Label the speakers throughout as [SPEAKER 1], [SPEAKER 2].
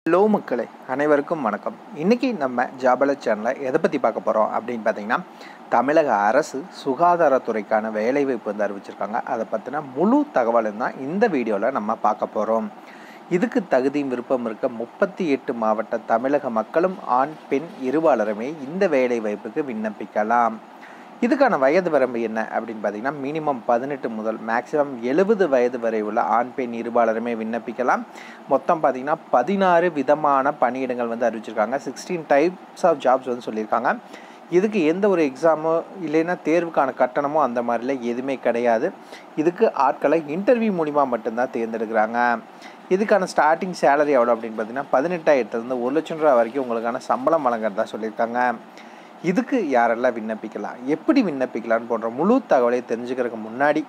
[SPEAKER 1] hello மக்களே அனைவருக்கும் வணக்கம் இன்றைக்கி நம்ம ஜாபல சேனலில் எதை பற்றி பார்க்க போகிறோம் அப்படின்னு பார்த்தீங்கன்னா தமிழக அரசு சுகாதாரத்துறைக்கான வேலைவாய்ப்பு வந்து அறிவிச்சிருக்காங்க அதை பற்றின முழு தகவலும் தான் இந்த வீடியோவில் நம்ம பார்க்க போகிறோம் இதுக்கு தகுதி விருப்பம் இருக்க முப்பத்தி எட்டு மாவட்ட தமிழக மக்களும் ஆண் பெண் இருபாலருமே இந்த வேலைவாய்ப்புக்கு விண்ணப்பிக்கலாம் இதுக்கான வயது வரம்பு என்ன அப்படின்னு பார்த்தீங்கன்னா மினிமம் பதினெட்டு முதல் மேக்ஸிமம் எழுபது வயது வரை உள்ள ஆண் பெண் இருபாலருமே விண்ணப்பிக்கலாம் மொத்தம் பார்த்தீங்கன்னா பதினாறு விதமான பணியிடங்கள் வந்து அறிவிச்சிருக்காங்க சிக்ஸ்டீன் டைப்ஸ் ஆஃப் ஜாப்ஸ் வந்து சொல்லியிருக்காங்க இதுக்கு எந்த ஒரு எக்ஸாமோ இல்லைன்னா தேர்வுக்கான கட்டணமோ அந்த மாதிரிலாம் எதுவுமே கிடையாது இதுக்கு ஆட்களை இன்டர்வியூ மூலிமா மட்டும்தான் தேர்ந்தெடுக்கிறாங்க இதுக்கான ஸ்டார்டிங் சேலரி எவ்வளோ அப்படின்னு பார்த்தீங்கன்னா பதினெட்டாயிரத்துலேருந்து ஒரு லட்சம் ரூபா வரைக்கும் உங்களுக்கான சம்பளம் வழங்குறதா சொல்லியிருக்காங்க இதுக்கு யாரெல்லாம் விண்ணப்பிக்கலாம் எப்படி விண்ணப்பிக்கலாம்னு போன்ற முழு தகவலை தெரிஞ்சுக்கிறதுக்கு முன்னாடி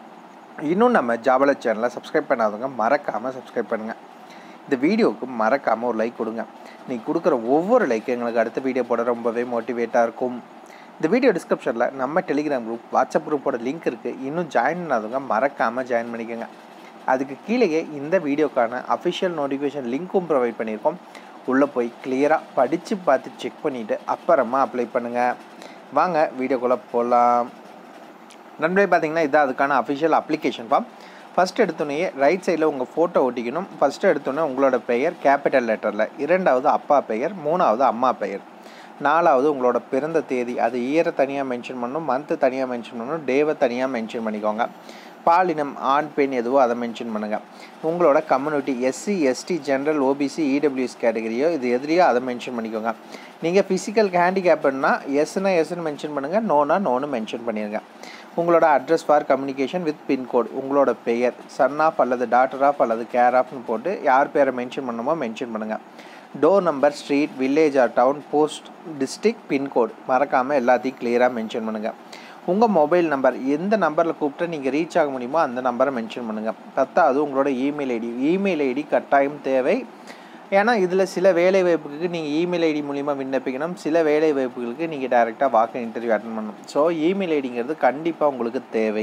[SPEAKER 1] இன்னும் நம்ம ஜாபல சேனலை சப்ஸ்கிரைப் பண்ணாதவங்க மறக்காமல் சப்ஸ்கிரைப் பண்ணுங்கள் இந்த வீடியோவுக்கு மறக்காமல் ஒரு லைக் கொடுங்க நீங்கள் கொடுக்குற ஒவ்வொரு லைக்கும் எங்களுக்கு அடுத்த வீடியோ போட ரொம்பவே மோட்டிவேட்டாக இருக்கும் இந்த வீடியோ டிஸ்கிரிப்ஷனில் நம்ம டெலிகிராம் குரூப் வாட்ஸ்அப் குரூப்போட லிங்க் இருக்குது இன்னும் ஜாயின் பண்ணாதவங்க மறக்காமல் ஜாயின் பண்ணிக்கோங்க அதுக்கு கீழேயே இந்த வீடியோக்கான அஃபிஷியல் நோட்டிஃபிகேஷன் லிங்க்கும் ப்ரொவைட் பண்ணியிருக்கோம் உள்ளே போய் கிளியராக படித்து பார்த்து செக் பண்ணிவிட்டு அப்புறமா அப்ளை பண்ணுங்கள் வாங்க வீடியோக்குள்ளே போகலாம் நண்பர்களே பார்த்தீங்கன்னா இதான் அதுக்கான அஃபிஷியல் அப்ளிகேஷன் ஃபார்ம் ஃபஸ்ட் எடுத்தோடனே ரைட் சைடில் உங்கள் ஃபோட்டோ ஒட்டிக்கணும் ஃபஸ்ட்டு எடுத்தோன்னே உங்களோட பெயர் கேபிட்டல் லெட்டரில் இரண்டாவது அப்பா பெயர் மூணாவது அம்மா பெயர் நாலாவது உங்களோட பிறந்த தேதி அது இயரை தனியாக மென்ஷன் பண்ணணும் மந்த்து தனியாக மென்ஷன் பண்ணணும் டேவை தனியாக மென்ஷன் பண்ணிக்கோங்க பாலினம் ஆண் பெண் எதுவோ அதை மென்ஷன் பண்ணுங்கள் உங்களோட community SC ST general OBC EWS கேட்டகரியோ இது எதுலையோ அதை மென்ஷன் பண்ணிக்கோங்க நீங்கள் ஃபிசிக்கல் ஹேண்டிகேப்னா எஸ்னா எஸ்ன்னு மென்ஷன் பண்ணுங்கள் நோனா நோன்னு மென்ஷன் பண்ணிடுங்க உங்களோட address for communication with pincode உங்களோட பெயர் சன் ஆஃப் அல்லது டாட்டர் ஆஃப் அல்லது கேர் ஆஃப்னு போட்டு யார் பேரை மென்ஷன் பண்ணணுமோ மென்ஷன் பண்ணுங்கள் door number street village or town post district pincode மறக்காமல் எல்லாத்தையும் கிளியராக மென்ஷன் பண்ணுங்கள் உங்கள் மொபைல் நம்பர் எந்த நம்பரில் கூப்பிட்டு நீங்கள் ரீச் ஆக முடியுமோ அந்த நம்பரை மென்ஷன் பண்ணுங்கள் பத்தாவது உங்களோட இமெயில் ஐடி இமெயில் ஐடி கட்டாயம் தேவை ஏன்னா இதில் சில வேலை வாய்ப்புக்கு நீங்கள் இமெயில் ஐடி மூலிமா விண்ணப்பிக்கணும் சில வேலை வாய்ப்புகளுக்கு நீங்கள் டேரெக்டாக வாக்கு இன்டர்வியூ அட்டன் பண்ணணும் ஸோ இமெயில் ஐடிங்கிறது கண்டிப்பாக உங்களுக்கு தேவை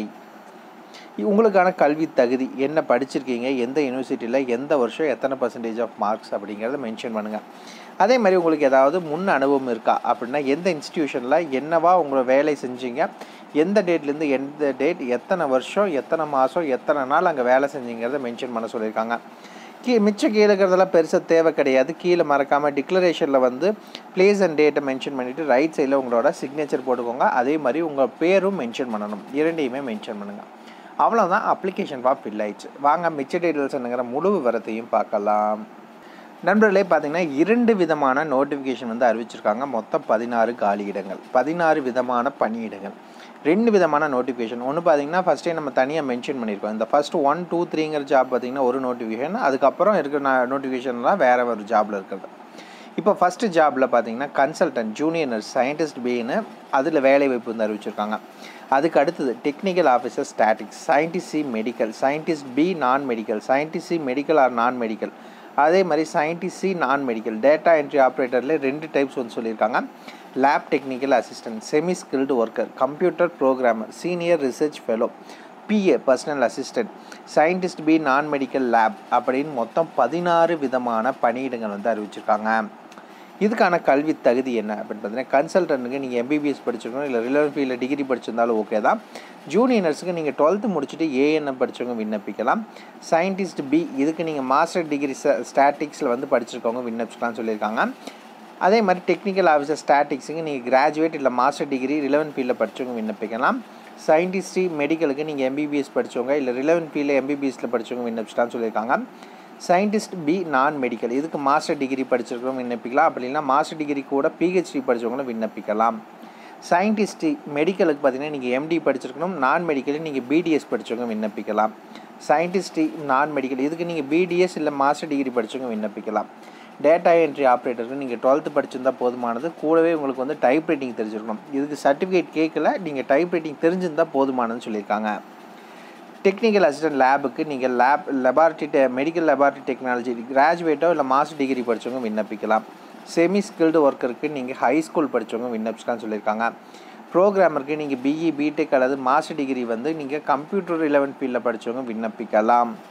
[SPEAKER 1] உங்களுக்கான கல்வி தகுதி என்ன படிச்சிருக்கீங்க எந்த யூனிவர்சிட்டியில் எந்த வருஷம் எத்தனை பர்சன்டேஜ் ஆஃப் மார்க்ஸ் அப்படிங்கிறத மென்ஷன் பண்ணுங்கள் அதே மாதிரி உங்களுக்கு ஏதாவது முன் அனுபவம் இருக்கா அப்படின்னா எந்த இன்ஸ்டியூஷனில் என்னவா உங்களை வேலை செஞ்சீங்க எந்த டேட்லேருந்து எந்த டேட் எத்தனை வருஷம் எத்தனை மாதம் எத்தனை நாள் அங்கே வேலை செஞ்சீங்கிறத மென்ஷன் பண்ண சொல்லியிருக்காங்க கீ மிச்சம் கீழே இருக்கிறதெல்லாம் பெருசாக தேவை கிடையாது கீழே மறக்காமல் டிக்ளரேஷனில் வந்து பிளேஸ் அண்ட் டேட்டை மென்ஷன் பண்ணிவிட்டு ரைட் சைடில் உங்களோட சிக்னேச்சர் போட்டுக்கோங்க அதே மாதிரி உங்கள் பேரும் மென்ஷன் பண்ணணும் இரண்டையுமே மென்ஷன் பண்ணுங்கள் அவ்வளோதான் அப்ளிகேஷன் ஃபார்ம் ஃபில் ஆயிடுச்சு வாங்க மிச்ச டீட்டெயில்ஸ் என்னங்கிற முழு விவரத்தையும் பார்க்கலாம் நண்பர்களே பார்த்தீங்கன்னா இரண்டு விதமான நோட்டிஃபிகேஷன் வந்து அறிவிச்சிருக்காங்க மொத்தம் பதினாறு காலி இடங்கள் பதினாறு விதமான பணியிடங்கள் ரெண்டு விதமான நோட்டிஃபிகேஷன் ஒன்று பார்த்தீங்கன்னா ஃபஸ்ட்டே நம்ம தனியாக மென்ஷன் பண்ணியிருக்கோம் இந்த ஃபஸ்ட் ஒன் டூ த்ரீங்கிற ஜாப் பார்த்தீங்கன்னா ஒரு நோட்டிஃபிகேஷன் அதுக்கப்புறம் இருக்கிற நோட்டிஃபிகேஷன்லாம் வேறு ஒரு ஜாபில் இருக்கிறது இப்போ ஃபஸ்ட்டு ஜாபில் பார்த்தீங்கன்னா கன்சல்டன்ட் ஜூனியர் நர்ஸ் சயின்டிஸ்ட் பின்னு அதில் வேலை வாய்ப்பு வந்து அறிவிச்சிருக்காங்க அதுக்கு அடுத்தது technical officer statistics scientist C medical scientist B நான் medical scientist C medical or non medical அதே மாதிரி scientist C non medical data entry ஆப்ரேட்டரில் ரெண்டு டைப்ஸ் வந்து சொல்லியிருக்காங்க lab technical assistant semi skilled worker computer programmer senior research fellow PA personal assistant scientist B நான் medical lab அப்படின்னு மொத்தம் பதினாறு விதமான பணியிடங்கள் வந்து அறிவிச்சிருக்காங்க இதுக்கான கல்வி தகுதி என்ன அப்படின்னு பார்த்தீங்கன்னா கன்சல்டன்ட்டுக்கு நீங்கள் எம்பிபிஎஸ் படிச்சிருக்கணும் இல்லை ரிலவன் ஃபீல்டில் டிகிரி படிச்சிருந்தாலும் ஓகே தான் ஜூனியர் நர்ஸுக்கு நீங்கள் டுவெல்த்து முடிச்சுட்டு ஏஎன்எம் படித்தவங்க விண்ணப்பிக்கலாம் சயின்டிஸ்ட் பி இதுக்கு நீங்கள் மாஸ்டர் டிகிரி ஸ்டாட்டிக்ஸில் வந்து படிச்சிருக்கவங்க விண்ணப்பிக்கலாம்னு சொல்லியிருக்காங்க அதே மாதிரி டெக்னிக்கல் ஆஃபீஸர் ஸ்டாட்டிக்ஸுக்கு நீங்கள் கிராஜுவேட் இல்லை மாஸ்டர் டிகிரி ரிலவன் ஃபீல்டில் படித்தவங்க விண்ணப்பிக்கலாம் சயின்டிஸ்ட் மெடிக்கலுக்கு நீங்கள் எம்பிபிஎஸ் படித்தவங்க இல்லை ரிலவன் ஃபீல்டில் எம்பிபிஎஸ்சில் படித்தவங்க விண்ணப்பிச்சிட்டான்னு சொல்லியிருக்காங்க சயின்டிஸ்ட் பி நான் மெடிக்கல் இதுக்கு மாஸ்டர் டிகிரி படிச்சிருக்கவங்க விண்ணப்பிக்கலாம் அப்படி இல்லைனா மாஸ்டர் டிகிரி கூட பிஹெச்டி படித்தவங்களும் விண்ணப்பிக்கலாம் சயின்டிஸ்ட் மெடிக்கலுக்கு பார்த்தீங்கன்னா நீங்கள் எம்டி படிச்சிருக்கணும் நான் மெடிக்கல் நீங்கள் பிடிஎஸ் படித்தவங்க விண்ணப்பிக்கலாம் சயின்டிஸ்ட் நான் மெடிக்கல் இதுக்கு நீங்கள் பிடிஎஸ் இல்லை மாஸ்டர் டிகிரி படித்தவங்க விண்ணப்பிக்கலாம் டேட்டா என்ட்ரி ஆப்ரேட்டருக்கு நீங்கள் டுவெல்த்து படிச்சிருந்தா போதுமானது கூடவே உங்களுக்கு வந்து டைப் ரைட்டிங் தெரிஞ்சிருக்கணும் இதுக்கு சர்டிஃபிகேட் கேட்கல நீங்கள் டைப் ரைட்டிங் தெரிஞ்சிருந்தால் போதுமானதுன்னு சொல்லியிருக்காங்க டெக்னிக்கல் அசிஸ்டன்ட் லேபுக்கு நீங்கள் லேப் லெபார்ட்ரி டெ மெடிக்கல் லெபார்ட்ரி டெக்னாலஜி கிராஜுவேட்டோ இல்லை மாஸ்டர் டிகிரி படித்தவங்க விண்ணப்பிக்கலாம் செமி ஸ்கில்டு ஒர்க்கருக்கு நீங்கள் ஹை ஸ்கூல் படித்தவங்க விண்ணப்பிக்கலாம்னு சொல்லியிருக்காங்க ப்ரோக்ராமருக்கு நீங்கள் பிஇ பிடெக் அல்லது மாஸ்டர் டிகிரி வந்து நீங்கள் கம்ப்யூட்டர் ரிலவெண்ட் ஃபீல்டில் படித்தவங்க விண்ணப்பிக்கலாம்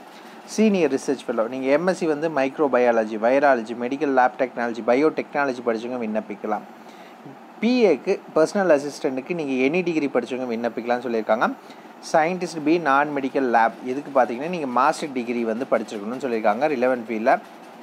[SPEAKER 1] சீனியர் ரிசர்ச் ஃபெல்லோ நீங்கள் எம்எஸ்சி வந்து microbiology virology medical lab technology biotechnology படித்தவங்க விண்ணப்பிக்கலாம் பிஏக்கு பர்சனல் அசிஸ்டண்ட்டுக்கு நீங்கள் எனி டிகிரி படித்தவங்க விண்ணப்பிக்கலாம்னு சொல்லியிருக்காங்க சயின்டிஸ்ட் பி நான் மெடிக்கல் லேப் இதுக்கு பார்த்தீங்கன்னா நீங்கள் மாஸ்டர் டிகிரி வந்து படிச்சிருக்கணும்னு சொல்லியிருக்காங்க ரிலவெண்ட் ஃபீல்டில்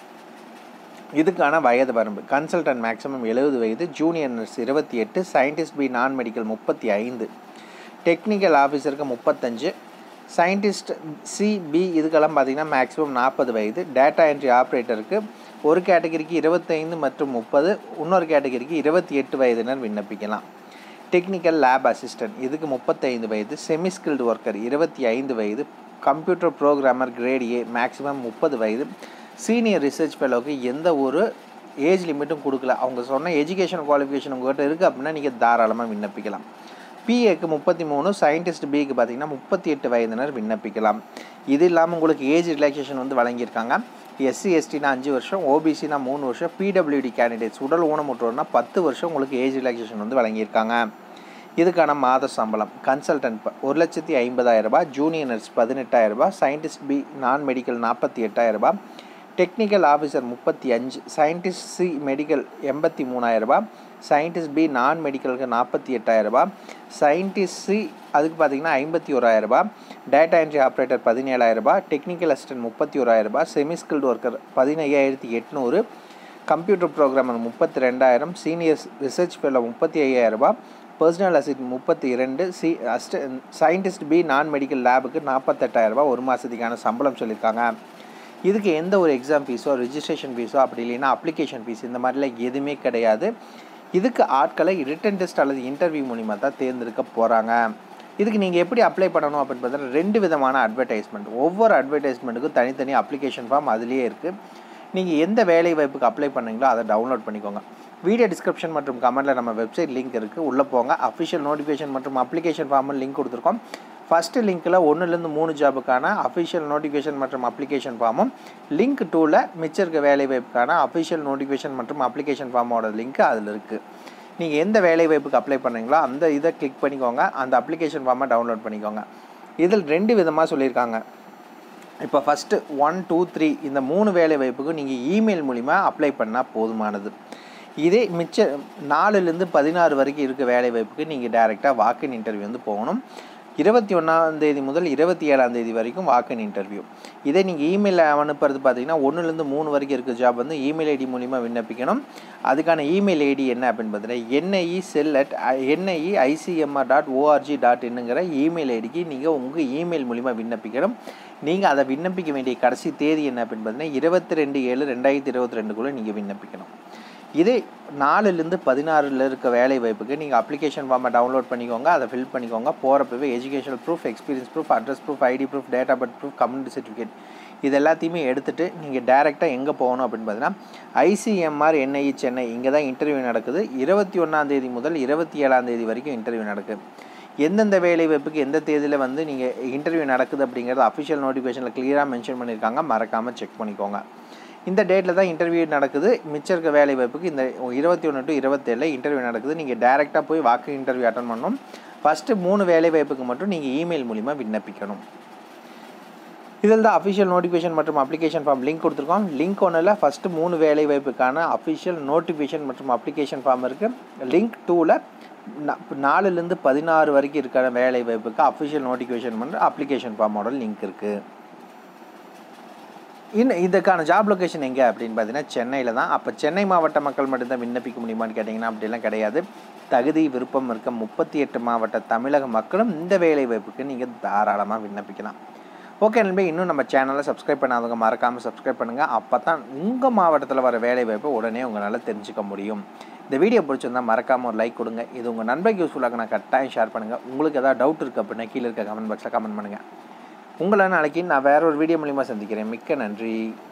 [SPEAKER 1] இதுக்கான வயது வரம்பு கன்சல்டன்ட் மேக்ஸிமம் எழுபது வயது ஜூனியர் நர்ஸ் இருபத்தி எட்டு சயின்டிஸ்ட் பி நான் மெடிக்கல் முப்பத்தி ஐந்து டெக்னிக்கல் ஆஃபீஸருக்கு முப்பத்தஞ்சு சயின்டிஸ்ட் சிபி இதுக்கெல்லாம் பார்த்தீங்கன்னா மேக்ஸிமம் நாற்பது வயது டேட்டா என்ட்ரி ஆப்ரேட்டருக்கு ஒரு கேட்டகரிக்கு இருபத்தைந்து மற்றும் முப்பது இன்னொரு கேட்டகரிக்கு இருபத்தி எட்டு வயதினர் விண்ணப்பிக்கலாம் டெக்னிக்கல் லேப் அசிஸ்டன்ட் இதுக்கு முப்பத்தைந்து வயது செமி ஸ்கில்டு ஒர்க்கர் இருபத்தி ஐந்து வயது computer programmer grade A maximum முப்பது வயது சீனியர் ரிசர்ச் ஃபெலோவுக்கு எந்த ஒரு ஏஜ் லிமிட்டும் கொடுக்கல அவங்க சொன்ன எஜுகேஷன் குவாலிஃபிகேஷன் உங்கள்கிட்ட இருக்குது அப்படின்னா நீங்கள் தாராளமாக விண்ணப்பிக்கலாம் பிஏக்கு முப்பத்தி மூணு சயின்டிஸ்ட் பிக்கு பார்த்தீங்கன்னா முப்பத்தி எட்டு வயதினர் விண்ணப்பிக்கலாம் இது இல்லாமல் உங்களுக்கு ஏஜ் ரிலாக்ஸேஷன் வந்து வழங்கியிருக்காங்க எஸ்சி எஸ்டினா அஞ்சு வருஷம் ஓபிசினா மூணு வருஷம் பிடபிள்யூடி கேண்டிடேட்ஸ் உடல் ஊனமுற்றோர்னா பத்து வருஷம் உங்களுக்கு ஏஜ் ரிலாக்ஸேஷன் வந்து வழங்கியிருக்காங்க இதுக்கான மாத சம்பளம் கன்சல்டன்ட் ஒரு லட்சத்தி ஐம்பதாயிரம் ரூபாய் ஜூனியர் நர்ஸ் பதினெட்டாயிரம் ரூபாய் சயின்டிஸ்ட் பி நான் மெடிக்கல் நாற்பத்தி எட்டாயிரம் ரூபாய் டெக்னிக்கல் ஆஃபீஸர் முப்பத்தி அஞ்சு சயின்டிஸ்ட் சி மெடிக்கல் எண்பத்தி மூணாயிரம் ரூபாய் சயின்டிஸ்ட் பி நான் மெடிக்கலுக்கு நாற்பத்தி எட்டாயிரம் ரூபாய் சயின்டிஸ்ட் சி அதுக்கு பார்த்தீங்கன்னா ஐம்பத்தி ஓராயிரம் ரூபாய் டேட்டா என்ட்ரி ஆப்ரேட்டர் பதினேழாயிரம் ரூபாய் டெக்னிக்கல் அசிஸ்டன்ட் முப்பத்தி ஓராயிரம் ரூபாய் செமி ஸ்கில்டு ஒர்க்கர் பதினையாயிரத்தி எட்நூறு கம்ப்யூட்டர் ப்ரோக்ராமர் முப்பத்தி ரெண்டாயிரம் சீனியர் ரிசர்ச் ஃபெல்லோ முப்பத்தி ஐயாயிரம் ரூபாய் பர்சனல் அசிட் முப்பத்தி இரண்டு சி அஸ்ட சயின்டிஸ்ட் பி நான் மெடிக்கல் லேபுக்கு நாற்பத்தெட்டாயிரம் ரூபாய் ஒரு மாதத்துக்கான சம்பளம் சொல்லியிருக்காங்க இதுக்கு எந்த ஒரு எக்ஸாம் ஃபீஸோ ரிஜிஸ்ட்ரேஷன் ஃபீஸோ அப்படி இல்லைன்னா அப்ளிகேஷன் ஃபீஸ் இந்த மாதிரிலாம் எதுவுமே கிடையாது இதுக்கு ஆட்களை ரிட்டன் டெஸ்ட் அல்லது இன்டர்வியூ மூலிமா தான் தேர்ந்தெடுக்க போகிறாங்க இதுக்கு நீங்கள் எப்படி அப்ளை பண்ணணும் அப்படின்னு பார்த்தீங்கன்னா ரெண்டு விதமான அட்வர்டைஸ்மெண்ட் ஒவ்வொரு அட்வர்டைஸ்மெண்ட்டுக்கும் தனித்தனி அப்ளிகேஷன் ஃபார்ம் அதுலேயே இருக்குது நீங்கள் எந்த வேலை வாய்ப்புக்கு அப்ளை பண்ணீங்களோ அதை டவுன்லோட் பண்ணிக்கோங்க வீடியோ டிஸ்கிரிப்ஷன் மற்றும் கமெண்ட்டில் நம்ம வெப்சைட் லிங்க் இருக்குது உள்ளே போங்க அஃபிஷியல் நோட்டிஃபிகேஷன் மற்றும் அப்ளிகேஷன் ஃபார்மும் லிங்க் கொடுத்துருக்கோம் ஃபஸ்ட்டு லிங்க்கில் ஒன்றுலேருந்து மூணு ஜாபுக்கான அஃபிஷியல் நோட்டிஃபிகேஷன் மற்றும் அப்ளிகேஷன் ஃபார்மும் லிங்க் டூவில் மிச்சம் இருக்க வேலை வாய்ப்புக்கான அஃபிஷியல் நோட்டிஃபிகேஷன் மற்றும் அப்ளிகேஷன் ஃபார்மோட லிங்க் அதில் இருக்குது நீங்கள் எந்த வேலை வாய்ப்புக்கு அப்ளை பண்ணீங்களோ அந்த இதை கிளிக் பண்ணிக்கோங்க அந்த அப்ளிகேஷன் ஃபார்மை டவுன்லோட் பண்ணிக்கோங்க இதில் ரெண்டு விதமாக சொல்லியிருக்காங்க இப்போ ஃபஸ்ட்டு ஒன் டூ த்ரீ இந்த மூணு வேலை வாய்ப்புக்கு நீங்கள் இமெயில் மூலிமா அப்ளை பண்ணால் போதுமானது இதே மிச்ச நாலுலேருந்து பதினாறு வரைக்கும் இருக்க வேலை வாய்ப்புக்கு நீங்கள் டேரெக்டாக வாக்கின் இன்டர்வியூ வந்து போகணும் இருபத்தி ஒன்றாந்தேதி முதல் இருபத்தி ஏழாந்தேதி வரைக்கும் வாக்கின் இன்டர்வியூ இதே நீங்கள் இமெயில் அனுப்புறது பார்த்தீங்கன்னா ஒன்றுலேருந்து மூணு வரைக்கும் இருக்க ஜாப் வந்து இமெயில் ஐடி மூலிமா விண்ணப்பிக்கணும் அதுக்கான இமெயில் ஐடி என்ன அப்படின்னு பார்த்தீங்கன்னா NIE cell at NIE ICMR dot ORG dot என்னங்கிற இமெயில் ஐடிக்கு நீங்கள் உங்கள் இமெயில் மூலிமா விண்ணப்பிக்கணும் நீங்கள் அதை விண்ணப்பிக்க வேண்டிய கடைசி தேதி என்ன அப்படின்னு பார்த்தீங்கன்னா இருபத்தி ரெண்டு ஏழு ரெண்டாயிரத்தி இருபத்தி ரெண்டுக்குள்ளே நீங்கள் விண்ணப்பிக்கணும் இதே நாலுலேருந்து பதினாறில் இருக்க வேலை வாய்ப்புக்கு நீங்கள் அப்ளிகேஷன் ஃபார்மை டவுன்லோட் பண்ணிக்கோங்க அதை ஃபில் பண்ணிக்கோங்க போகிறப்பவே educational proof experience proof address proof ID proof date of birth proof community certificate இது எல்லாத்தையுமே எடுத்துகிட்டு நீங்கள் டேரெக்டாக எங்கே போகணும் அப்படின்னு பார்த்தீங்கன்னா ஐசிஎம்ஆர் என்ஐஇ சென்னை இங்கே தான் இன்டர்வியூ நடக்குது இருபத்தி ஒன்றாந்தேதி முதல் இருபத்தி ஏழாந்தேதி வரைக்கும் இன்டர்வியூ நடக்குது எந்தெந்த வேலை வாய்ப்புக்கு எந்த தேதியில் வந்து நீங்கள் இன்டர்வியூ நடக்குது அப்படிங்கிறது அஃபிஷியல் நோட்டிஃபிகேஷனில் கிளியராக மென்ஷன் பண்ணியிருக்காங்க மறக்காமல் செக் பண்ணிக்கோங்க இந்த டேட்டில் தான் இன்டர்வியூ நடக்குது மிச்சம் இருக்க வேலை வாய்ப்புக்கு இந்த இருபத்தி ஒன்று டு இருபத்தேழில் இன்டர்வியூ நடக்குது நீங்கள் டேரெக்டாக போய் வாக்கு இன்டர்வியூ அட்டன் பண்ணணும் ஃபஸ்ட்டு மூணு வேலை வாய்ப்புக்கு மட்டும் நீங்கள் இமெயில் மூலிமா விண்ணப்பிக்கணும் இதில் தான் அஃபிஷியல் நோட்டிஃபிகேஷன் மற்றும் அப்ளிகேஷன் ஃபார்ம் லிங்க் கொடுத்துருக்கோம் லிங்க் ஒன்றில் ஃபஸ்ட்டு மூணு வேலை வாய்ப்புக்கான அஃபிஷியல் நோட்டிஃபிகேஷன் மற்றும் அப்ளிகேஷன் ஃபார்ம் இருக்குது லிங்க் டூவில் நாலுலேருந்து பதினாறு வரைக்கும் இருக்கிற வேலை வாய்ப்புக்கு அஃபிஷியல் நோட்டிஃபிகேஷன் பண்ணுற அப்ளிகேஷன் ஃபார்மோட லிங்க் இருக்குது இன்னும் இதுக்கான ஜாப் லொக்கேஷன் எங்கே அப்படின்னு பார்த்தீங்கன்னா சென்னையில் தான் அப்போ சென்னை மாவட்ட மக்கள் மட்டும்தான் விண்ணப்பிக்க முடியுமான்னு கேட்டிங்கன்னா அப்படிலாம் கிடையாது தகுதி விருப்பம் இருக்க முப்பத்தி எட்டு மாவட்ட தமிழக மக்களும் இந்த வேலை வாய்ப்புக்கு நீங்கள் தாராளமாக விண்ணப்பிக்கலாம் ஓகே நண்பே இன்னும் நம்ம சேனலை சப்ஸ்கிரைப் பண்ணாதவங்க மறக்காமல் சப்ஸ்கிரைப் பண்ணுங்கள் அப்போ தான் உங்கள் மாவட்டத்தில் வர வேலை வாய்ப்பை உடனே உங்களால் தெரிஞ்சுக்க முடியும் இந்த வீடியோ பிடிச்சிருந்தால் மறக்காமல் ஒரு லைக் கொடுங்க இது உங்கள் நண்பருக்கு யூஸ்ஃபுல்லாக நான் கட்டாயம் ஷேர் பண்ணுங்கள் உங்களுக்கு ஏதாவது டவுட் இருக்குது அப்படின்னா கீழே இருக்க கமெண்ட் பாக்ஸில் கமெண்ட் பண்ணுங்கள் உங்களை நாளைக்கு நான் வேற ஒரு வீடியோ மூலிமா சந்திக்கிறேன் மிக்க நன்றி